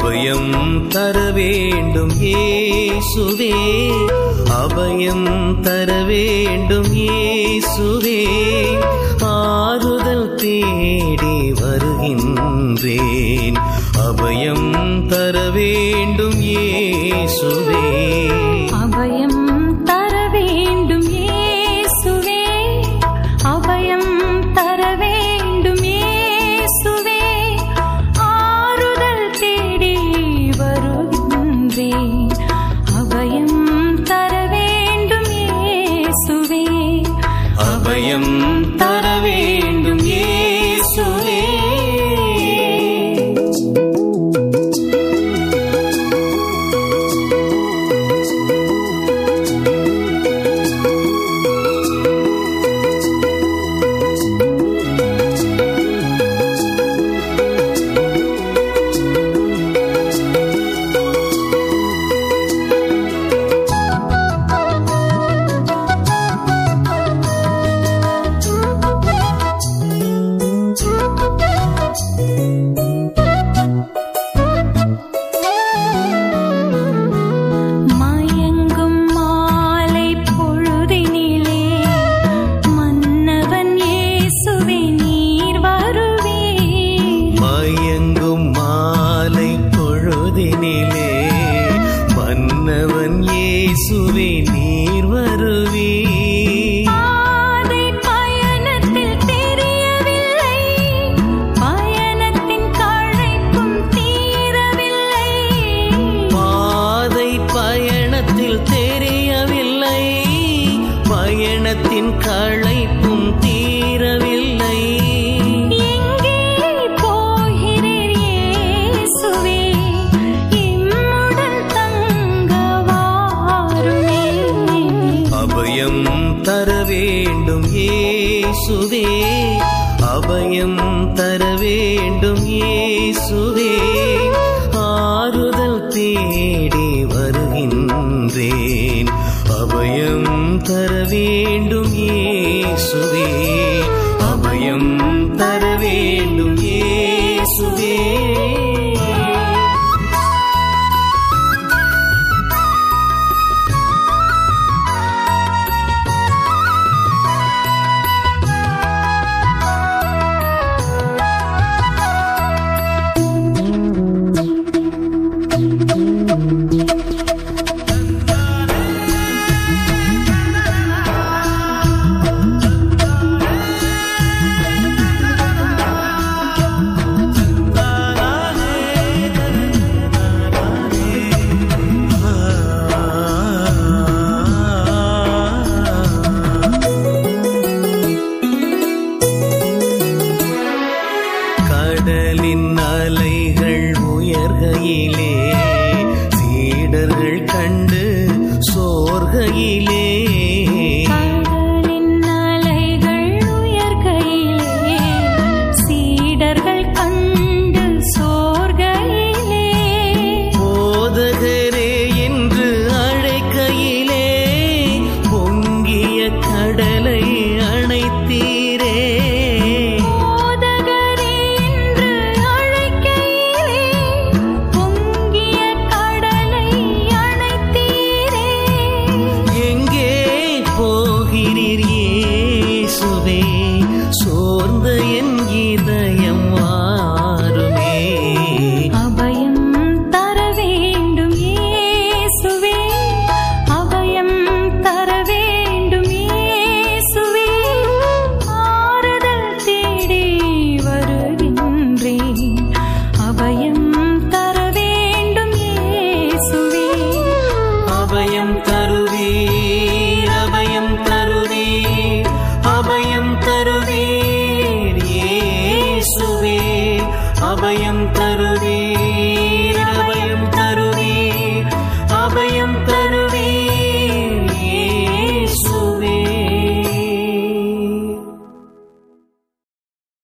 அபயம் தர வேண்டும் இயேசுவே அபயம் தர வேண்டும் இயேசுவே ஆறுதல் தேடி வருகின்றேன் அபயம் தர வேண்டும் இயேசுவே அபயம் தர வேண்டும் இயேசுவே அபயம் தர வேண்டும் இயேசுவே ஆறுதல் தேடி வருகின்றேன் அபயம் தர வேண்டும் இயேசுவே அபயம் தர வேண்டும் இயேசுவே மயங்கும் மாலை பொழுதினிலே மன்னவன் இயேசுவே நீர் வருவே மயங்கும் மாலை பொழுதினிலே மன்னவன் இயேசுவே நீர் வருவே பாதை பயணத்தில் தெரியவில்லை பயணத்தின் களைப்பும் தீரவில்லை பாதை பயணத்தில் தெரியவில்லை பயணத்தின் களைப்பும் தீரவில்லை எங்கே போகிறீர் இயேசுவே எம்முடன் தங்க வாருமே அபயம் தர வேண்டும் இயேசுவே அபயம் தர வேண்டும் இயேசுவே ஆறுதல் தேடி வருகின்றேன் அபயம் தர வேண்டும் இயேசுவே அபயம் தர வேண்டும் இயேசுவே கடலின் அலைகள் உயர்கையிலே சீடர்கள் கண்டு சோர்கையிலே கடலின் அலைகள் உயர்கையிலே சீடர்கள் கண்டு சோர்கையிலே போதகரே என்று அழைக்கையிலே பொங்கிய கடலை அணைத்தீரே போதகரே என்று அழைக்கையிலே பொங்கிய கடலை அணைத்தீரே எங்கே போகிறீர் இயேசுவே சோர்ந்த என் இதயம் மாறுமே அபயம் தர வேண்டும் இயேசுவே அபயம் தர வேண்டும் இயேசுவே ஆறுதல் தேடி வருகின்றேன் அபயம் தர வேண்டும் இயேசுவே அபயம் தருவீர் அபயம் தருவீர் அபயம் தருவீர் இயேசுவே அபயம் தருவீர் அபயம் தருவீர் அபயம்